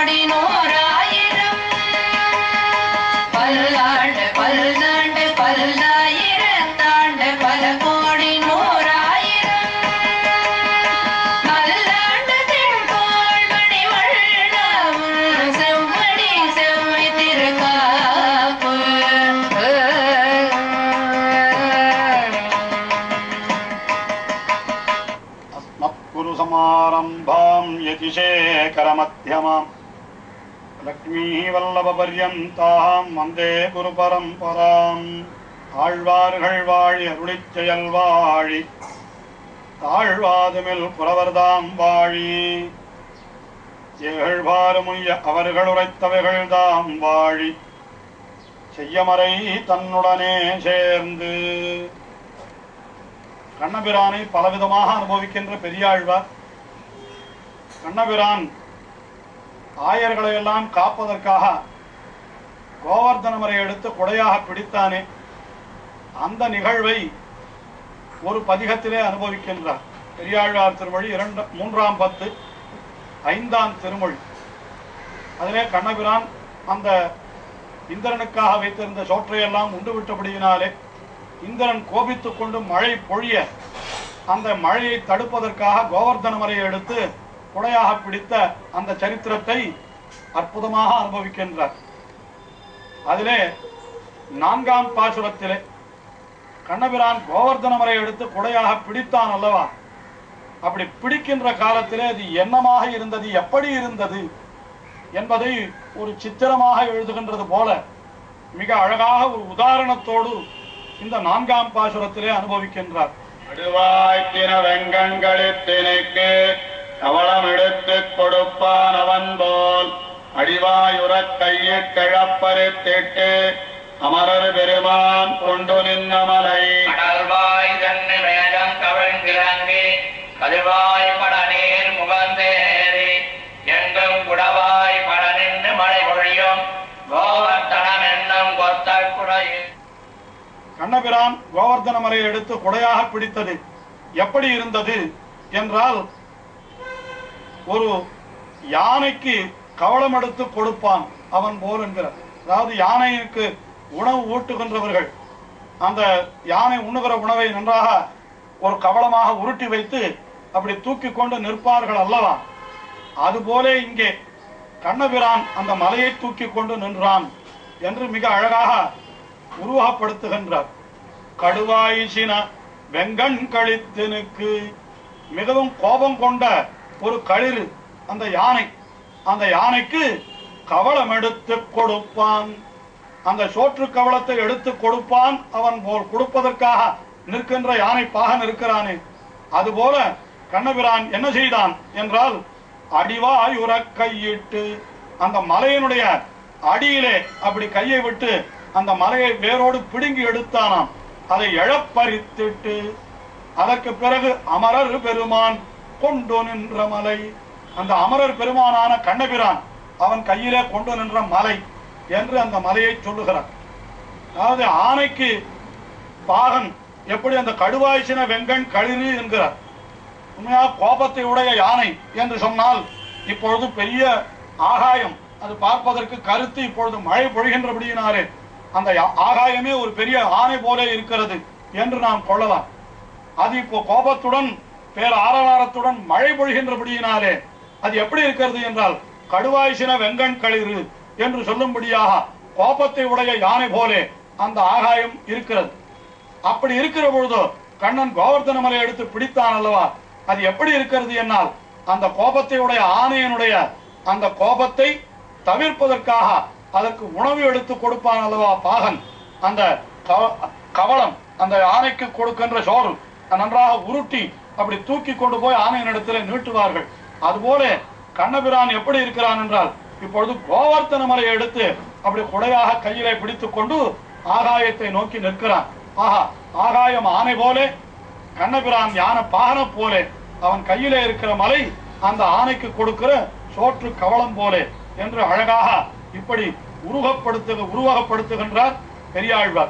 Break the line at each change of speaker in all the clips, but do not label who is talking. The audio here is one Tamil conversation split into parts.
கோடி நூறாயிரம் பல்லாண்டு பல்லாண்டு பல்லாயிரத்தாண்டு பல கோடி நூறாயிரம் மல்லாண்டு திண்கோள் மணிவண்ணமும் செவ்வடி செவ்வை திருக்காப்பு
अस्मत्कुरुसमारम्भाम् यतिशेखरमध्यमाम् லக்ஷ்மீவல்லபபர்யந்தாம் வந்தே குரு பரம்பராம் ஆழ்வார்கள் வாழி அருளிச் செயல் வாழி தாழ்வாதுமில் புறவர்தாம் வாழி ஏழ்வாறுமுய்ய அவர்கள் உரைத்தவைகள் தாம் வாழி செய்யமறை தன்னுடனே சேர்ந்து கண்ணபிரானை பலவிதமாக அனுபவிக்கின்ற பெரியாழ்வார் கண்ணபிரான் ஆயர்களை எல்லாம் காப்பதற்காக கோவர்தன மரை எடுத்து கொடையாக பிடித்தானே அந்த நிகழ்வை ஒரு பதிகத்திலே அனுபவிக்கின்றார் பெரியாழ்வார் திருமொழி இரண்டு மூன்றாம் பத்து ஐந்தாம் திருமொழி அதிலே கண்ணபிரான் அந்த இந்திரனுக்காக வைத்திருந்த சோற்றையெல்லாம் உண்டு விட்டபடியினாலே இந்திரன் கோபித்துக் கொண்டு மழை பொழிய அந்த மழையை தடுப்பதற்காக கோவர்தன மலையை எடுத்து குடையாக பிடித்த அந்த சரித்திரத்தை அற்புதமாக அனுபவிக்கின்றார் அதிலே நான்காம் பாசுரத்திலே கண்ணபிரான் கோவர்தன மலையை எடுத்து குடையாக பிடித்தான் அல்லவா அப்படி பிடிக்கின்ற காலத்திலே அது என்னமாக இருந்தது எப்படி இருந்தது என்பதை ஒரு சித்திரமாக எழுதுகின்றது போல மிக அழகாக ஒரு உதாரணத்தோடு இந்த நான்காம் பாசுரத்திலே அனுபவிக்கின்றார்
அடுவாய்த்தின வெங்கண்களித்தினுக்கு கவளம் எடுத்துக் கொடுப்பான் அவன் போல் அடிவாயுறக் கையிற் கிழப்பறுத்திட்டு அமரர் பெருமான் கொண்டு நின்ன மலை
கடல்வாய் தன்னு மேகம் கவிழ்ந்திறங்கி கதிர்வாய் படநீர் முகந்தேறி எங்கும் குடவாய் பட நின்று மழை பொழியும் கோவர்த்தனம் என்னும் கொத்த குடையில்
கண்ணபிரான் கோவர்தன மலையை எடுத்து குடையாக பிடித்தது எப்படி இருந்தது என்றால் ஒரு யானைக்கு கவளம் எடுத்து கொடுப்பான் அவன் போல் என்கிறார் அதாவது யானைக்கு உணவு ஊட்டுகின்றவர்கள் அந்த யானை உண்ணுகிற உணவை நன்றாக ஒரு கவளமாக உருட்டி வைத்து அப்படி தூக்கி கொண்டு நிற்பார்கள் அல்லவா அதுபோல இங்கே கண்ணபிரான் அந்த மலையை தூக்கி கொண்டு நின்றான் என்று மிக அழகாக உருவகப்படுத்துகின்றார் கடுவாயிசின வெங்கண் கழித்தனுக்கு மிகவும் கோபம் கொண்ட ஒரு களிறு அந்த யானை அந்த யானைக்கு கவளம் எடுத்து கொடுப்பான் அந்த சோற்று கவளத்தை எடுத்து கொடுப்பான் அவன் போல் கொடுப்பதற்காக நிற்கின்ற யானை பாகன் இருக்கிறானே அதுபோல கண்ணபிரான் என்ன செய்தான் என்றால் அடிவாயுற கையிட்டு அந்த மலையினுடைய அடியிலே அப்படி கையை விட்டு அந்த மலையை வேரோடு பிடுங்கி எடுத்தானாம் அதை எழப்பறித்திட்டு அதற்கு பிறகு அமரர் பெருமான் கொண்டு நின்ற மலை அந்த அமரர் பெருமானான கண்ணபிரான் அவன் கையிலே கொண்டு நின்ற மலை என்று அந்த மலையை சொல்லுகிறார் அதாவது ஆனைக்கு பாகன் எப்படி அந்த கடுவாய்ச்சின வெங்கண் களிறு என்கிறார் உண்மையா கோபத்தை உடைய யானை என்று சொன்னால் இப்பொழுது பெரிய ஆகாயம் அது பார்ப்பதற்கு கருத்து இப்பொழுது மழை பொழிகின்றபடியினாலே அந்த யா- ஆகாயமே ஒரு பெரிய ஆணை போல இருக்கிறது என்று நாம் கொள்ளலாம் அது இப்போ கோபத்துடன் பேர் ஆரவாரத்துடன் மழை பொழிகின்றபடியினாலே அது எப்படி இருக்கிறது என்றால் கடுவாய்ச்சின வெங்கண் களிறு என்று சொல்லும்படியாக கோபத்தை உடைய யானை போலே அந்த ஆகாயம் இருக்கிறது அப்படி இருக்கிற பொழுது கண்ணன் கோவர்தன மலை எடுத்து பிடித்தான் அல்லவா அது எப்படி இருக்கிறது என்னால் அந்த கோபத்தை உடைய ஆணையனுடைய அந்த கோபத்தை தவிர்ப்பதற்காக அதற்கு உணவு எடுத்து கொடுப்பான் அல்லவா பாகன் அந்த கவ- கவளம் அந்த ஆணைக்கு கொடுக்கின்ற சோறு நன்றாக உருட்டி அப்படி தூக்கி கொண்டு போய் ஆணையனிடத்திலே நீட்டுவார்கள் அதுபோல கண்ணபிரான் எப்படி இருக்கிறான் என்றால் இப்பொழுது கோவர்த்தன மலையை எடுத்து அப்படி குடையாக கையிலே பிடித்துக் கொண்டு ஆகாயத்தை நோக்கி நிற்கிறான் ஆஹா ஆகாயம் ஆனை போலே கண்ணபிரான் யானை பாகன போலே அவன் கையிலே இருக்கிற மலை அந்த ஆணைக்கு கொடுக்கிற சோற்று கவளம் போலே என்று அழகாக இப்படி உருவகப்படுத்து உருவகப்படுத்துகின்றார் பெரியாழ்வார்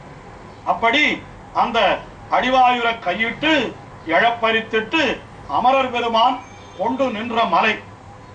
அப்படி அந்த அடிவாயுர கையிட்டு எழப்பறித்திட்டு அமரர் பெருமான் கொண்டு நின்ற மலை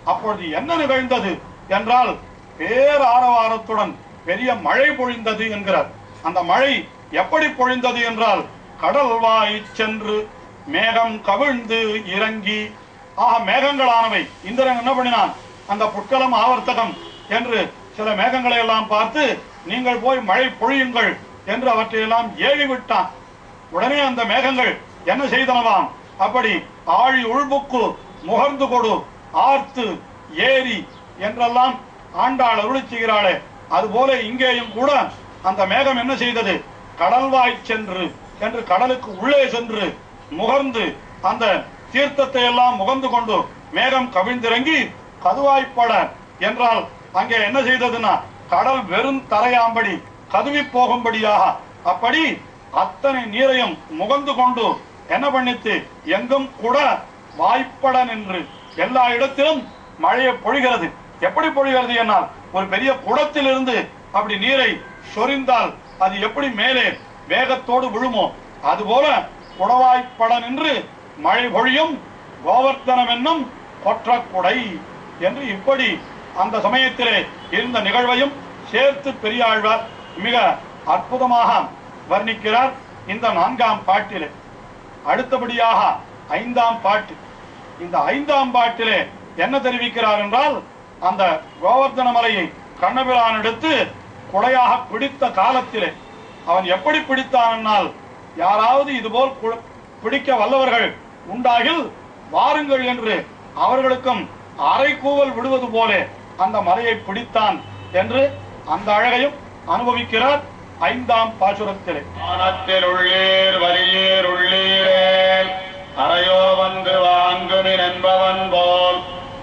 அப்பொழுது என்ன நிகழ்ந்தது என்றால் பேராரவாரத்துடன் பெரிய மழை பொழிந்தது என்கிறார் அந்த மழை எப்படி பொழிந்தது என்றால் கடல் வாய் சென்று மேகம் கவிழ்ந்து இறங்கி ஆக மேகங்களானவை இந்திரன் என்ன பண்ணினான் அந்த புட்கலம் ஆவர்த்தகம் என்று சில மேகங்களை எல்லாம் பார்த்து நீங்கள் போய் மழை பொழியுங்கள் என்று அவற்றையெல்லாம் ஏவி விட்டான் உடனே அந்த மேகங்கள் என்ன செய்தனவாம் அப்படி ஆழி உள்புக்கு முகர்ந்து கொடு ஆர்த்து ஏரி என்றெல்லாம் ஆண்டாள் அருளி செய்கிறாளே அதுபோல இங்கேயும் கூட அந்த மேகம் என்ன செய்தது கடல்வாய் சென்று என்று கடலுக்கு உள்ளே சென்று முகர்ந்து அந்த தீர்த்தத்தை எல்லாம் முகர்ந்து கொண்டு மேகம் கவிழ்ந்திறங்கி கதுவாய்ப்பட என்றால் அங்கே என்ன செய்ததுன்னா கடல் வெறும் தரையாம்படி கதுவி போகும்படியாக அப்படி அத்தனை நீரையும் முகந்து கொண்டு என்ன பண்ணித்து எங்கும் கூட வாய்ப்பட நின்று எல்லா இடத்திலும் மழையை பொழிகிறது எப்படி பொழிகிறது என்னால் ஒரு பெரிய குடத்திலிருந்து அப்படி நீரை சொரிந்தால் அது எப்படி மேலே வேகத்தோடு விழுமோ அதுபோல குடவாய்ப்பட நின்று மழை பொழியும் கோவர்த்தனம் என்னும் கொற்றக்குடை என்று இப்படி அந்த சமயத்திலே இருந்த நிகழ்வையும் சேர்த்து பெரியாழ்வார் மிக அற்புதமாக வர்ணிக்கிறார் இந்த நான்காம் பாட்டிலே அடுத்தபடியாக ஐந்தாம் பாட்டு இந்த ஐந்தாம் பாட்டிலே என்ன தெரிவிக்கிறார் என்றால் அந்த கோவர்த்தன மலையை கண்ணபிரான் எடுத்து குடையாக பிடித்த காலத்திலே அவன் எப்படி பிடித்தான் என்னால் யாராவது இதுபோல் கு- பிடிக்க வல்லவர்கள் உண்டாகில் வாருங்கள் என்று அவர்களுக்கும் அரைக்கூவல் விடுவது போலே அந்த மலையை பிடித்தான் என்று அந்த அழகையும் அனுபவிக்கிறார் ஐந்தாம் பாசுரத்திலே
வானத்தில் உள்ளீர் வலியீர் உள்ளீரேல் அறையோ வந்து வாங்குமின் என்பவன் போல்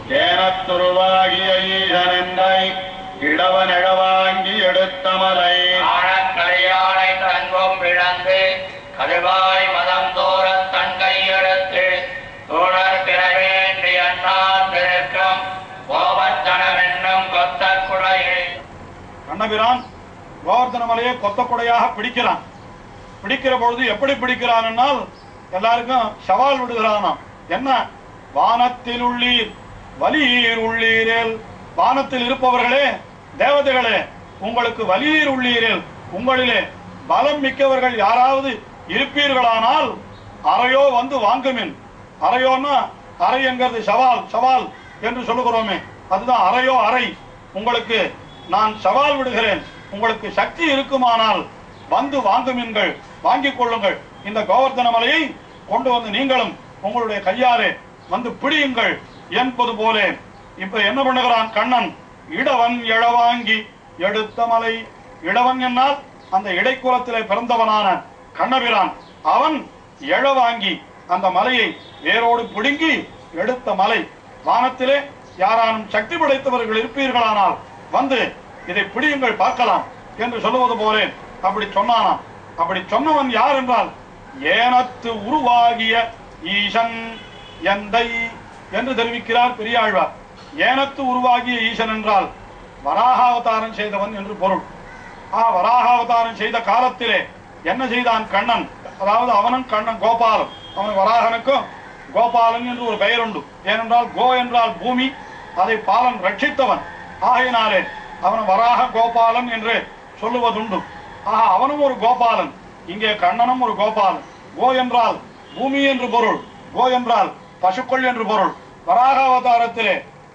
ஏனத்துருவாகிய ஈசனென்றை இடவன் எழவாங்கி எடுத்த மலை
ஆழக்கரியானை தன்பம் இழந்து கருவாய் மதம் தோறத் தன் கையெடுத்து தோழர் பிறவேண்டி அண்ணான் திருக்கம் கோபத்தனம் என்னும் கொத்த குடையை
கண்ணபிரான் கோவர்தன மலையை கொத்த கொடையாக பிடிக்கிறான் பிடிக்கிற பொழுது எப்படி பிடிக்கிறான் என்னால் எல்லாருக்கும் சவால் விடுகிறானாம் என்ன வானத்தில் உள்ளீர் வலியீர் உள்ளீரேல் வானத்தில் இருப்பவர்களே தேவதைகளே உங்களுக்கு வலியீர் உள்ளீரேல் உங்களிலே பலம் மிக்கவர்கள் யாராவது இருப்பீர்களானால் அறையோ வந்து வாங்குமின் அறையோன்னா அறை என்கிறது சவால் சவால் என்று சொல்லுகிறோமே அதுதான் அறையோ அறை உங்களுக்கு நான் சவால் விடுகிறேன் உங்களுக்கு சக்தி இருக்குமானால் வந்து வாங்குமின்கள் வாங்கிக் கொள்ளுங்கள் இந்த கோவர்த்தன மலையை கொண்டு வந்து நீங்களும் உங்களுடைய கையாலே வந்து பிடியுங்கள் என்பது போலே இப்ப என்ன பண்ணுகிறான் கண்ணன் இடவன் எழவாங்கி எடுத்த மலை இடவன் என்னால் அந்த இடைக்குலத்திலே பிறந்தவனான கண்ணபிரான் அவன் எழவாங்கி அந்த மலையை வேரோடு பிடுங்கி எடுத்த மலை வானத்திலே யாரானும் சக்தி படைத்தவர்கள் இருப்பீர்களானால் வந்து இதை பிடியுங்கள் பார்க்கலாம் என்று சொல்லுவது போலே அப்படி சொன்னானாம் அப்படி சொன்னவன் யார் என்றால் ஏனத்து உருவாகிய ஈசன் எந்தை என்று தெரிவிக்கிறார் பெரியாழ்வார் ஏனத்து உருவாகிய ஈசன் என்றால் வராகாவதாரம் செய்தவன் என்று பொருள் ஆ வராகாவதாரம் செய்த காலத்திலே என்ன செய்தான் கண்ணன் அதாவது அவனும் கண்ணன் கோபாலன் அவன் வராகனுக்கும் கோபாலன் என்று ஒரு பெயர் உண்டு ஏனென்றால் கோ என்றால் பூமி அதை பாலன் ரட்சித்தவன் ஆகையினாலே அவன் வராக கோபாலன் என்று சொல்லுவதுண்டு ஆக அவனும் ஒரு கோபாலன் இங்கே கண்ணனும் ஒரு கோபாலன் கோ என்றால் பூமி என்று பொருள் கோ என்றால் பசுக்கள் என்று பொருள் வராகாவதாரத்திலே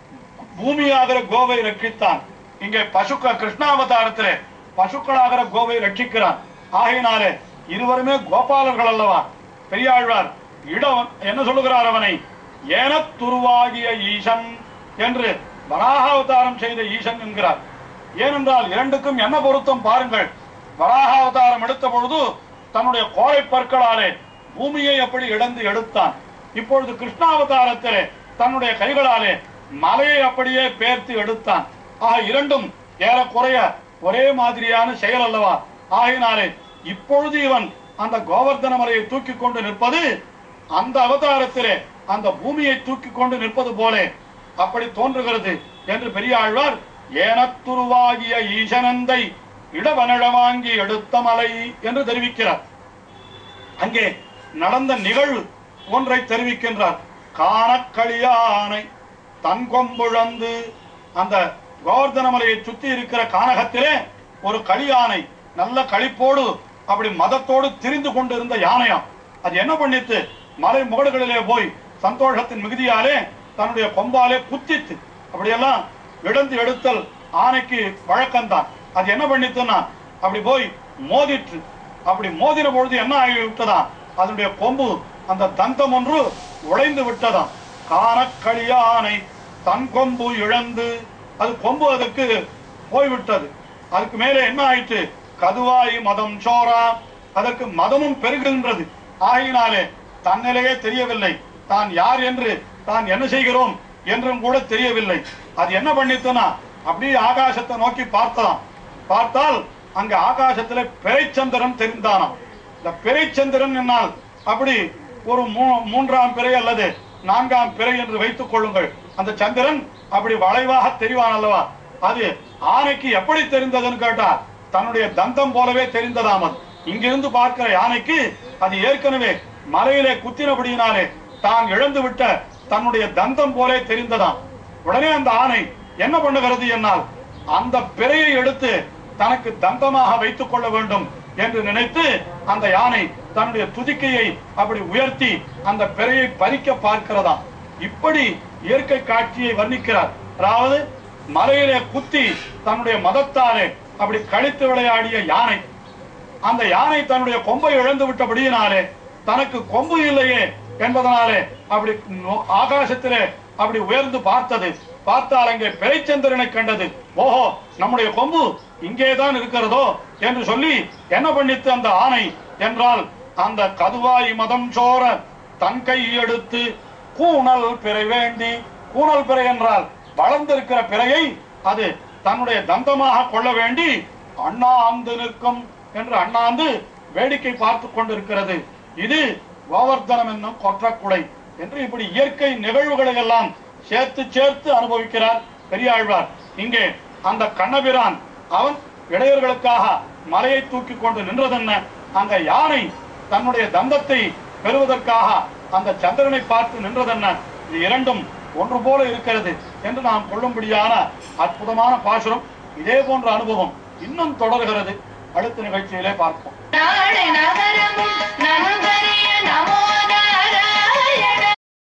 பூமியாகிற கோவை ரட்சித்தான் இங்கே பசுக்க கிருஷ்ணாவதாரத்திலே பசுக்களாகிற கோவை ரட்சிக்கிறான் ஆகையினாலே இருவருமே கோபாலர்கள் அல்லவா பெரியாழ்வார் இடவன் என்ன சொல்லுகிறார் அவனை ஏனத்துருவாகிய ஈசன் என்று வராகாவதாரம் செய்த ஈசன் என்கிறார் ஏனென்றால் இரண்டுக்கும் என்ன பொருத்தம் பாருங்கள் வராகாவதாரம் எடுத்த பொழுது தன்னுடைய கோழை பற்களாலே பூமியை எப்படி இடந்து எடுத்தான் இப்பொழுது கிருஷ்ணாவதாரத்திலே தன்னுடைய கைகளாலே மலையை அப்படியே பேர்த்து எடுத்தான் ஆக இரண்டும் ஏறக்குறைய ஒரே மாதிரியான செயல் அல்லவா ஆகினாலே இப்பொழுது இவன் அந்த கோவர்தன மலையை தூக்கி கொண்டு நிற்பது அந்த அவதாரத்திலே அந்த பூமியை தூக்கி கொண்டு நிற்பது போலே அப்படி தோன்றுகிறது என்று பெரியாழ்வார் ஏனத்துருவாகிய ஈசனந்தை இடவனழவாங்கி எடுத்த மலை என்று தெரிவிக்கிறார் அங்கே நடந்த நிகழ்வு ஒன்றை தெரிவிக்கின்றார் காணக்களியானை தன் கொம்புழந்து அந்த கோவர்தன மலையை சுத்தி இருக்கிற கானகத்திலே ஒரு களி யானை நல்ல களிப்போடு அப்படி மதத்தோடு திரிந்து கொண்டிருந்த யானையாம் அது என்ன பண்ணித்து மலை முகடுகளிலே போய் சந்தோஷத்தின் மிகுதியாலே தன்னுடைய கொம்பாலே குத்தித்து அப்படியெல்லாம் இடந்து எடுத்தல் ஆனைக்கு வழக்கம்தான் அது என்ன பண்ணித்துன்னா அப்படி போய் மோதிற்று அப்படி மோதின பொழுது என்ன ஆகி விட்டதாம் அதனுடைய கொம்பு அந்த தந்தம் ஒன்று உடைந்து விட்டதாம் காணக்களியானை தன் கொம்பு இழந்து அது கொம்பு அதுக்கு போய்விட்டது அதுக்கு மேலே என்ன ஆயிற்று கதுவாய் மதம் சோரா அதற்கு மதமும் பெருகுகின்றது ஆகினாலே தன்னிலையே தெரியவில்லை தான் யார் என்று தான் என்ன செய்கிறோம் என்றும் கூட தெரியவில்லை அது என்ன பண்ணித்துனா அப்படியே ஆகாசத்தை நோக்கி பார்த்ததாம் பார்த்தால் அங்க ஆகாசத்திலே பிறைச்சந்திரன் தெரிந்தானாம் இந்த பிறைச்சந்திரன் என்னால் அப்படி ஒரு மூ- மூன்றாம் பிறை அல்லது நான்காம் பிறை என்று வைத்துக் கொள்ளுங்கள் அந்த சந்திரன் அப்படி வளைவாக தெரிவான் அல்லவா அது ஆனைக்கு எப்படி தெரிந்ததுன்னு கேட்டா தன்னுடைய தந்தம் போலவே தெரிந்ததாம் அது இங்கிருந்து பார்க்கிற யானைக்கு அது ஏற்கனவே மலையிலே குத்தினபடியினாலே தான் இழந்து விட்ட தன்னுடைய தந்தம் போலே தெரிந்ததாம் உடனே அந்த ஆணை என்ன பண்ணுகிறது என்னால் அந்த பிறையை எடுத்து தனக்கு தந்தமாக வைத்துக் கொள்ள வேண்டும் என்று நினைத்து அந்த யானை தன்னுடைய துதிக்கையை அப்படி உயர்த்தி அந்த பிறையை பறிக்க பார்க்கிறதாம் இப்படி இயற்கை காட்சியை வர்ணிக்கிறார் அதாவது மலையிலே குத்தி தன்னுடைய மதத்தாலே அப்படி கழித்து விளையாடிய யானை அந்த யானை தன்னுடைய கொம்பை இழந்து விட்டபடியினாலே தனக்கு கொம்பு இல்லையே என்பதனாலே அப்படி நோ- ஆகாசத்திலே அப்படி உயர்ந்து பார்த்தது பார்த்தால் அங்கே பிறைச்சந்திரனை கண்டது ஓஹோ நம்முடைய கொம்பு இங்கேதான் இருக்கிறதோ என்று சொல்லி என்ன பண்ணித்து அந்த ஆணை என்றால் அந்த கதுவாய் மதம் சோர தன் கை எடுத்து கூணல் பிறை வேண்டி கூணல் பிறை என்றால் வளர்ந்திருக்கிற பிறையை அது தன்னுடைய தந்தமாக கொள்ள வேண்டி அண்ணாந்து நிற்கும் என்று அண்ணாந்து வேடிக்கை பார்த்து கொண்டிருக்கிறது இது கோவர்தனம் என்னும் கொற்றக்குடை என்று இப்படி இயற்கை நிகழ்வுகளை எல்லாம் சேர்த்து சேர்த்து அனுபவிக்கிறார் பெரியாழ்வார் இங்கே அந்த கண்ணபிரான் அவன் இடையர்களுக்காக மலையை தூக்கி கொண்டு நின்றதென்ன அந்த யானை தன்னுடைய தந்தத்தை பெறுவதற்காக அந்த சந்திரனை பார்த்து நின்றதென்ன இது இரண்டும் ஒன்று போல இருக்கிறது என்று நாம் கொள்ளும்படியான அற்புதமான பாசுரம் இதே போன்ற அனுபவம் இன்னும் தொடர்கிறது அடுத்த நிகழ்ச்சியிலே பார்ப்போம்
நாடு நகரமும் நன்கறிய நமோ